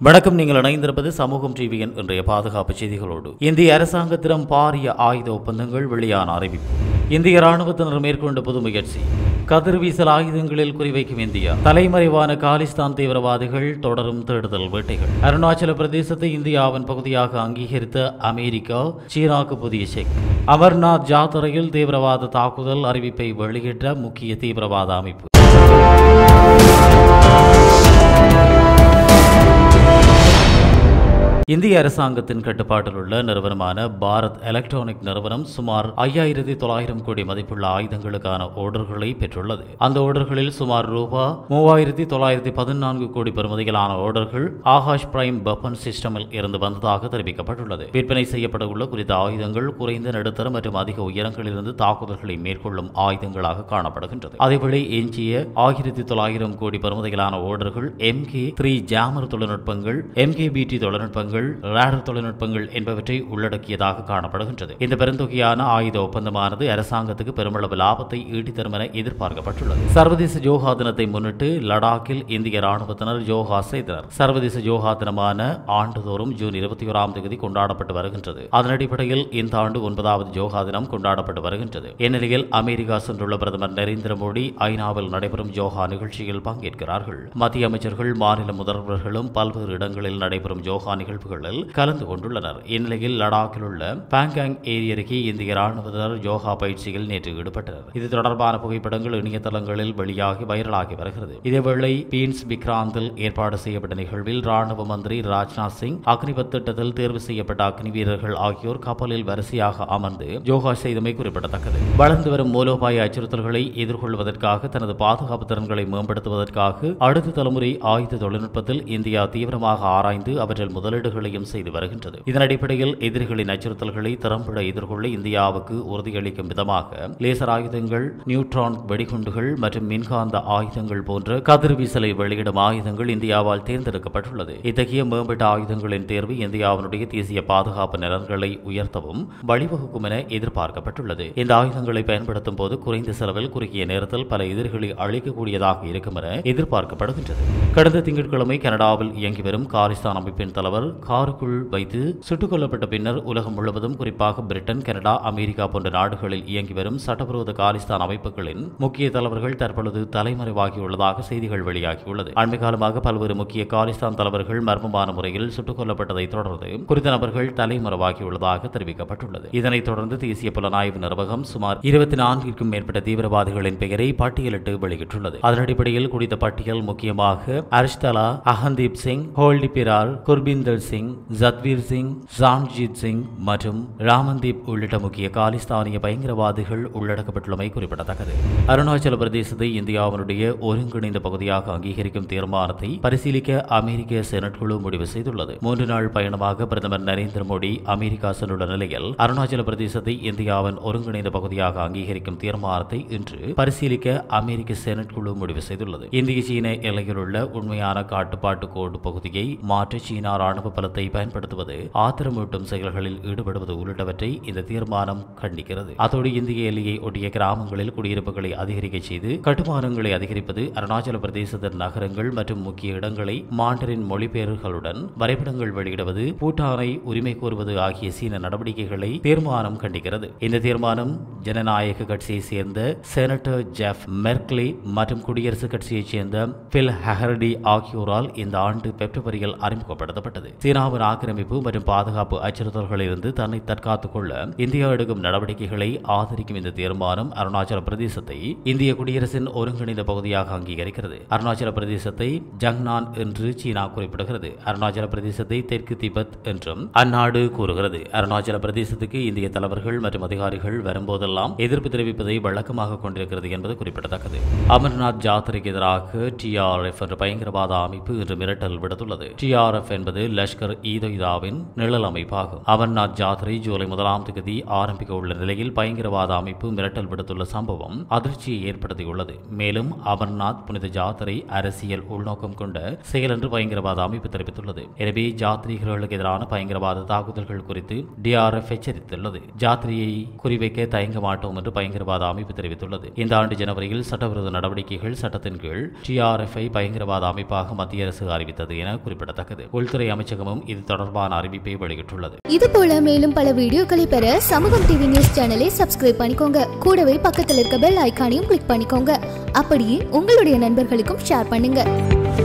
வணக்கம் நீங்கள் இணைந்திருப்பது சமூகம் டிவியின் இன்றைய பாதுகாப்பு செய்திகளோடு இந்திய அரசாங்கத்திடம் பாரிய ஆயுத ஒப்பந்தங்கள் வெளியான அறிவிப்பு இந்திய ராணுவத்தினர் மேற்கொண்ட புது முயற்சி கதிர்வீசல் ஆயுதங்களில் குறிவைக்கும் இந்தியா தலைமறைவான காலிஸ்தான் தீவிரவாதிகள் தொடரும் தேடுதல் வேட்டைகள் அருணாச்சல பிரதேசத்தை இந்தியாவின் பகுதியாக அங்கீகரித்த அமெரிக்கா சீனாக்கு புதிய செக் அமர்நாத் ஜாத்திரையில் தீவிரவாத தாக்குதல் அறிவிப்பை வெளியிட்ட முக்கிய தீவிரவாத அமைப்பு இந்திய அரசாங்கத்தின் கட்டுப்பாட்டில் உள்ள நிறுவனமான பாரத் எலக்ட்ரானிக் நிறுவனம் சுமார் ஐயாயிரத்தி தொள்ளாயிரம் கோடி மதிப்புள்ள ஆயுதங்களுக்கான ஓர்டர்களை பெற்றுள்ளது அந்த ஓர்டர்களில் சுமார் ரூபா மூவாயிரத்தி தொள்ளாயிரத்தி பதினான்கு கோடி பெறுமதியிலான ஓர்டர்கள் ஆகாஷ் பிரைம் வெப்பன் சிஸ்டமில் இருந்து வந்ததாக தெரிவிக்கப்பட்டுள்ளது விற்பனை செய்யப்பட உள்ள குறித்த ஆயுதங்கள் குறைந்த நடுத்தர மற்றும் அதிக உயரங்களிலிருந்து தாக்குதல்களை மேற்கொள்ளும் ஆயுதங்களாக காணப்படுகின்றது அதேவேளை எஞ்சிய ஆயிரத்தி தொள்ளாயிரம் கோடி பெறுமதியிலான ஓர்டர்கள் எம்கே த்ரீ ஜாமர் தொழில்நுட்பங்கள் எம்கே பிடி தொழில்நுட்பங்கள் ரேடர் தொழில்நுட்பங்கள் என்பவற்றை உள்ளடக்கியதாக காணப்படுகின்றது இந்த பெருந்தொகையான ஆயுத ஒப்பந்தமானது அரசாங்கத்துக்கு பெருமளவு லாபத்தை ஈட்டித்தரும் என எதிர்பார்க்கப்பட்டுள்ளது சர்வதேச யோகா தினத்தை முன்னிட்டு லடாக்கில் இந்திய ராணுவத்தினர் யோகா செய்தனர் சர்வதேச யோகா தினமான ஆண்டுதோறும் ஜூன் இருபத்தி ஓராம் தேதி கொண்டாடப்பட்டு வருகின்றது அதன் அடிப்படையில் இந்த ஆண்டு ஒன்பதாவது யோகா தினம் கொண்டாடப்பட்டு வருகின்றது இந்நிலையில் அமெரிக்கா சென்றுள்ள பிரதமர் நரேந்திர மோடி ஐநாவில் நடைபெறும் யோகா நிகழ்ச்சியில் பங்கேற்கிறார்கள் மத்திய அமைச்சர்கள் மாநில முதல்வர்களும் பல்வேறு இடங்களில் நடைபெறும் யோகா நிகழ்வுகளில் கலந்து கொண்டுள்ளனர் இந்நிலையில் லடாக்கில் உள்ள பாங்காங் ஏரி அருகே இந்திய ராணுவத்தினர் யோகா பயிற்சியில் நேற்று ஈடுபட்டனர் இது தொடர்பான புகைப்படங்கள் இணையதளங்களில் வெளியாகி வைரலாகி வருகிறது இதேவேளை பீன்ஸ் விக்ராந்தில் ஏற்பாடு செய்யப்பட்ட நிகழ்வில் ராணுவ மந்திரி ராஜ்நாத் சிங் அக்னிபத் திட்டத்தில் தேர்வு செய்யப்பட்ட அக்னி வீரர்கள் ஆகியோர் கப்பலில் வரிசையாக அமர்ந்து யோகா செய்தமை குறிப்பிடத்தக்கது வளர்ந்து வரும் மூலோபாய அச்சுறுத்தல்களை எதிர்கொள்வதற்காக தனது பாதுகாப்பு திறன்களை மேம்படுத்துவதற்காக அடுத்த தலைமுறை ஆயுத தொழில்நுட்பத்தில் இந்தியா தீவிரமாக ஆராய்ந்து அவற்றில் முதலீடுகளையும் செய்து வருகின்றது இதன் அடிப்படையில் எதிரிகளின் அச்சுறுத்தல்களை திறம்பட எதிர்கொள்ள இந்தியாவுக்கு உறுதியளிக்கும் விதமாக லேசர் ஆயுதங்கள் நியூட்ரான் வெடிகுண்டுகள் மற்றும் மின்காந்த ஆயுதங்கள் போன்ற கதிர்வீசலை வெளியிடும் ஆயுதங்கள் இந்தியாவால் தேர்ந்தெடுக்கப்பட்டுள்ளது இத்தகைய மேம்பட்ட ஆயுதங்களின் தேர்வு இந்தியாவினுடைய தேசிய பாதுகாப்பு நலன்களை உயர்த்தவும் வழிவகுக்கும் என எதிர்பார்க்கப்பட்டுள்ளது இந்த ஆயுதங்களை பயன்படுத்தும் போது குறைந்த செலவில் குறுகிய நேரத்தில் பல எதிரிகளை அழிக்கக்கூடியதாக இருக்கும் என எதிர்பார்க்கப்படுகின்றது கடந்த திங்கட்கிழமை கனடாவில் இயங்கி வரும் காலிஸ்தான் அமைப்பின் தலைவர் காருக்குள் வைத்து சுட்டுக் கொல்லப்பட்ட பின்னர் உலகம் முழுவதும் குறிப்பாக பிரிட்டன் கனடா அமெரிக்கா போன்ற நாடுகளில் இயங்கி வரும் சட்டவிரோத காலிஸ்தான் அமைப்புகளின் முக்கிய தலைவர்கள் தற்பொழுது தலைமறைவாகியுள்ளதாக செய்திகள் வெளியாகியுள்ளது அண்மை காலமாக பல்வேறு முக்கிய காலிஸ்தான் தலைவர்கள் மர்மமான முறையில் சுட்டுக் கொல்லப்பட்டதை தொடர்ந்து குறித்த நபர்கள் தலைமறைவாகியுள்ளதாக தெரிவிக்கப்பட்டுள்ளது இதனைத் தொடர்ந்து தேசிய புலனாய்வு நிர்வாகம் சுமார் இருபத்தி நான்கிற்கும் மேற்பட்ட தீவிரவாதிகளின் பெயரை பட்டியலிட்டு வெளியிட்டுள்ளது அதன் அடிப்படையில் குறித்த பட்டியல் முக்கியமாக அர்ஷ்தலா அகந்தீப் சிங் ஹோல்டி பிரால் குர்பீந்தர் சிங் ஜத்வீர் சிங் ராம்ஜித் சிங் மற்றும் ராமந்தீப் உள்ளிட்ட முக்கிய காலிஸ்தானிய பயங்கரவாதிகள் உள்ளடக்கப்பட்டுள்ளமை குறிப்பிடத்தக்கது அருணாச்சல பிரதேசத்தை இந்தியாவினுடைய ஒருங்கிணைந்த பகுதியாக அங்கீகரிக்கும் தீர்மானத்தை பரிசீலிக்க அமெரிக்க செனட் குழு முடிவு செய்துள்ளது மூன்று நாள் பயணமாக பிரதமர் நரேந்திர மோடி அமெரிக்கா சென்றுள்ள நிலையில் அருணாச்சல பிரதேசத்தை இந்தியாவின் ஒருங்கிணைந்த பகுதியாக அங்கீகரிக்கும் தீர்மானத்தை இன்று பரிசீலிக்க அமெரிக்க செனட் குழு முடிவு செய்துள்ளது இந்திய சீன எல்லையில் உள்ள உண்மையான காட்டுப்பாட்டு கோடு பகுதியை மாற்ற சீனா ராணுவ பலத்தை பயன்படுத்துவது ஆத்திரமூட்டும் செயல்களில் ஈடுபடுவது உள்ளிட்டவற்றை இந்த தீர்மானம் கண்டிக்கிறது அதோடு இந்திய எல்லையை ஒட்டிய கிராமங்களில் குடியிருப்புகளை அதிகரிக்க செய்து கட்டுமானங்களை அதிகரிப்பது அருணாச்சல பிரதேசத்தின் நகரங்கள் மற்றும் முக்கிய இடங்களை மாண்டரின் மொழிபெயர்களுடன் வரைபடங்கள் வெளியிடுவது பூட்டானை உரிமை கோருவது ஆகிய சீன நடவடிக்கைகளை தீர்மானம் கண்டிக்கிறது இந்த தீர்மானம் ஜனநாயக கட்சியை சேர்ந்த செனட்டர் ஜெஃப் மெர்க்லி மற்றும் குடியரசுக் கட்சியைச் சேர்ந்த பில் ஹெஹர்டி ஆகியோரால் இந்த ஆண்டு பிப்ரவரியில் அறிமுகப்படுத்தப்பட்டது சீனாவின் ஆக்கிரமிப்பு மற்றும் பாதுகாப்பு அச்சுறுத்தல்களிலிருந்து தன்னை தற்காத்துக் கொள்ள இந்தியா எடுக்கும் நடவடிக்கைகளை ஆதரிக்கும் இந்த தீர்மானம் அருணாச்சல பிரதேசத்தை இந்திய குடியரசின் ஒருங்கிணைந்த பகுதியாக அங்கீகரிக்கிறது அருணாச்சல பிரதேசத்தை ஜங்னான் என்று சீனா குறிப்பிடுகிறது அருணாச்சல பிரதேசத்தை தெற்கு திபெத் என்றும் அந்நாடு கூறுகிறது அருணாச்சல பிரதேசத்துக்கு இந்திய தலைவர்கள் மற்றும் அதிகாரிகள் வரும்போதெல்லாம் எதிர்ப்பு தெரிவிப்பதை வழக்கமாக கொண்டிருக்கிறது என்பது குறிப்பிடத்தக்கது அமர்நாத் ஜாத்திரைக்கு எதிராக டிஆர்எஃப் என்ற பயங்கரவாத அமைப்பு இன்று மிரட்டல் விடுத்துள்ளது டிஆர்எஃப் என்பது லஷ்கர் லஷ்கர் ஈதொய்தாவின் நிழல் அமைப்பாகும் அமர்நாத் ஜாத்திரை ஜூலை முதலாம் தேதி ஆரம்பிக்க உள்ள நிலையில் பயங்கரவாத அமைப்பு மிரட்டல் விடுத்துள்ள சம்பவம் அதிர்ச்சியை ஏற்படுத்தியுள்ளது மேலும் அமர்நாத் புனித ஜாத்திரை அரசியல் உள்நோக்கம் கொண்ட செயல் என்று பயங்கரவாத அமைப்பு தெரிவித்துள்ளது எனவே ஜாத்ரீகர்களுக்கு எதிரான பயங்கரவாத தாக்குதல்கள் குறித்து டிஆர்எஃப் எச்சரித்துள்ளது ஜாத்திரையை குறிவைக்க தயங்க மாட்டோம் என்று பயங்கரவாத அமைப்பு தெரிவித்துள்ளது இந்த ஆண்டு ஜனவரியில் சட்டவிரோத நடவடிக்கைகள் சட்டத்தின் கீழ் டிஆர்எஃப்ஐ பயங்கரவாத அமைப்பாக மத்திய அரசு அறிவித்தது என குறிப்பிடத்தக்கது உள்துறை அமைச்சகமும் இது தொடர்பான அறிவிப்பை வெளியிட்டுள்ளது இது போல மேலும் பல வீடியோக்களை பெற சமூகம் டிவி நியூஸ் சேனலை சப்ஸ்கிரைப் பண்ணிக்கோங்க கூடவே பக்கத்தில் இருக்க பெல் ஐகானையும் கிளிக் பண்ணிக்கோங்க அப்படியே உங்களுடைய நண்பர்களுக்கும் ஷேர் பண்ணுங்க